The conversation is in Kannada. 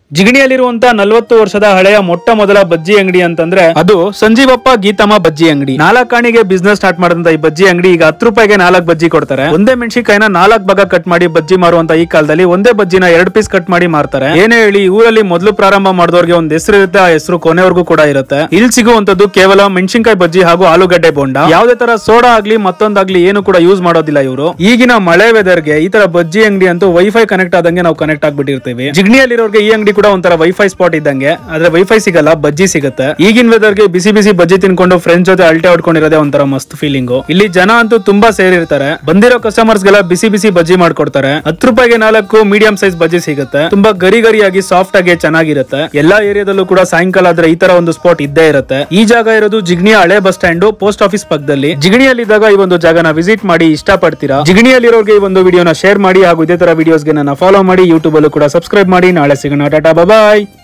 ಜಿಗಣಿಯಲ್ಲಿರುವಂತ ನಲವತ್ತು ವರ್ಷದ ಹಳೆಯ ಮೊಟ್ಟ ಮೊದಲ ಬಜ್ಜಿ ಅಂಗಡಿ ಅಂತಂದ್ರೆ ಅದು ಸಂಜೀವಪ್ಪ ಗೀತಮ್ಮ ಬಜ್ಜಿ ಅಂಗಡಿ ನಾಲ್ಕಾಣಿಗೆ ಬಿಸ್ನೆಸ್ ಸ್ಟಾರ್ಟ್ ಮಾಡಿದಂತ ಈ ಬಜ್ಜಿ ಅಂಗಡಿ ಈಗ ಹತ್ತು ರೂಪಾಯಿಗೆ ನಾಲ್ಕು ಬಜ್ಜಿ ಕೊಡ್ತಾರೆ ಒಂದೇ ಮೆಣಸಿನಕಾಯಿನ ನಾಲ್ಕು ಭಾಗ ಕಟ್ ಮಾಡಿ ಬಜ್ಜಿ ಮಾರುವಂತ ಈ ಕಾಲದಲ್ಲಿ ಒಂದೇ ಬಜ್ಜಿನ ಎರಡು ಪೀಸ್ ಕಟ್ ಮಾಡಿ ಮಾರ್ತಾರೆ ಏನೇ ಹೇಳಿ ಈ ಊರಲ್ಲಿ ಮೊದಲು ಪ್ರಾರಂಭ ಮಾಡಿದವ್ರಿಗೆ ಒಂದ್ ಹೆಸರು ಇರುತ್ತೆ ಆ ಹೆಸರು ಕೊನೆವರೆಗೂ ಕೂಡ ಇರುತ್ತೆ ಇಲ್ಲಿ ಸಿಗುವಂತದ್ದು ಕೇವಲ ಮೆಣಸಿನಕಾಯಿ ಬಜ್ಜಿ ಹಾಗೂ ಆಲೂಗಡ್ಡೆ ಬೋಂಡ ಯಾವುದೇ ತರ ಸೋಡಾ ಆಗ್ಲಿ ಮತ್ತೊಂದಾಗ್ಲಿ ಏನು ಕೂಡ ಯೂಸ್ ಮಾಡೋದಿಲ್ಲ ಇವರು ಈಗಿನ ಮಳೆ ವೆದರ್ಗೆ ಈ ತರ ಬಜ್ಜಿ ಅಂಗಡಿ ಅಂತೂ ವೈಫೈ ಕನೆಕ್ಟ್ ಆದಂಗೆ ನಾವು ಕನೆಕ್ಟ್ ಆಗ್ಬಿಟ್ಟಿರ್ತೀವಿ ಜಿಗಣಿಯಲ್ಲಿರೋರ್ಗೆ ಈ ಅಂಗಡಿ ಕೂಡ ಒಂಥರ ವೈಫೈ ಸ್ಪಾಟ್ ಇದ್ದಂಗೆ ಆದ್ರೆ ವೈಫೈ ಸಿಗಲ್ಲ ಬಜ್ಜಿ ಸಿಗುತ್ತೆ ಈಗಿನ ವೆದರ್ಗೆ ಬಿಸಿ ಬಿಸಿ ಬಜ್ಜಿ ತಿನ್ಕೊಂಡು ಫ್ರೆಂಡ್ಸ್ ಜೊತೆ ಅಲ್ಟೆ ಹೊಡ್ಕೊಂಡಿರೋದೇ ಒಂಥರ ಮಸ್ತ್ ಫೀಲಿಂಗು ಇಲ್ಲಿ ಜನ ಅಂತೂ ತುಂಬಾ ಸೇರಿರ್ತಾರೆ ಬಂದಿರೋ ಕಸ್ಟಮರ್ಸ್ ಗೆಲ್ಲ ಬಿಸಿ ಬಿಸಿ ಬಜ್ಜಿ ಮಾಡ್ಕೊಡ್ತಾರೆ ಹತ್ತು ರೂಪಾಯಿಗೆ ನಾಲ್ಕು ಮೀಡಿಯಂ ಸೈಜ್ ಬಜ್ಜಿ ಸಿಗುತ್ತೆ ತುಂಬಾ ಗರಿ ಗರಿಯಾಗಿ ಸಾಫ್ಟ್ ಆಗಿ ಚೆನ್ನಾಗಿರುತ್ತೆ ಎಲ್ಲಾ ಏರಿಯಾದಲ್ಲೂ ಕೂಡ ಸಾಯಂಕಾಲ ಆದ್ರೆ ಈ ತರ ಒಂದು ಸ್ಪಾಟ್ ಇದ್ದೇ ಇರುತ್ತೆ ಈ ಜಾಗ ಇರೋದು ಜಿಗಣಿಯ ಹಳೆ ಬಸ್ ಸ್ಟ್ಯಾಂಡ್ ಪೋಸ್ಟ್ ಆಫೀಸ್ ಪಕ್ಕದಲ್ಲಿ ಜಿಗಣಿಯಲ್ಲಿದ್ದಾಗ ಈ ಒಂದು ಜಾಗನ ವಿಸಿಟ್ ಮಾಡಿ ಇಷ್ಟ ಪಡ್ತೀರಾ ಜಿಗಣಿಯಲ್ಲಿರೋರ್ಗೆ ಈ ಒಂದು ವಿಡಿಯೋನ ಶೇರ್ ಮಾಡಿ ಹಾಗೂ ಇದೇ ತರ ವಿಡಿಯೋಸ್ಗೆ ನನ್ನ ಫಾಲೋ ಮಾಡಿ ಯೂಟ್ಯೂಬ್ ಅಲ್ಲೂ ಕೂಡ ಸಬ್ಸ್ಕ್ರೈಬ್ ಮಾಡಿ ನಾಳೆ ಸಿಗೋಣ ಟಾಟಾ ಬಾಯ್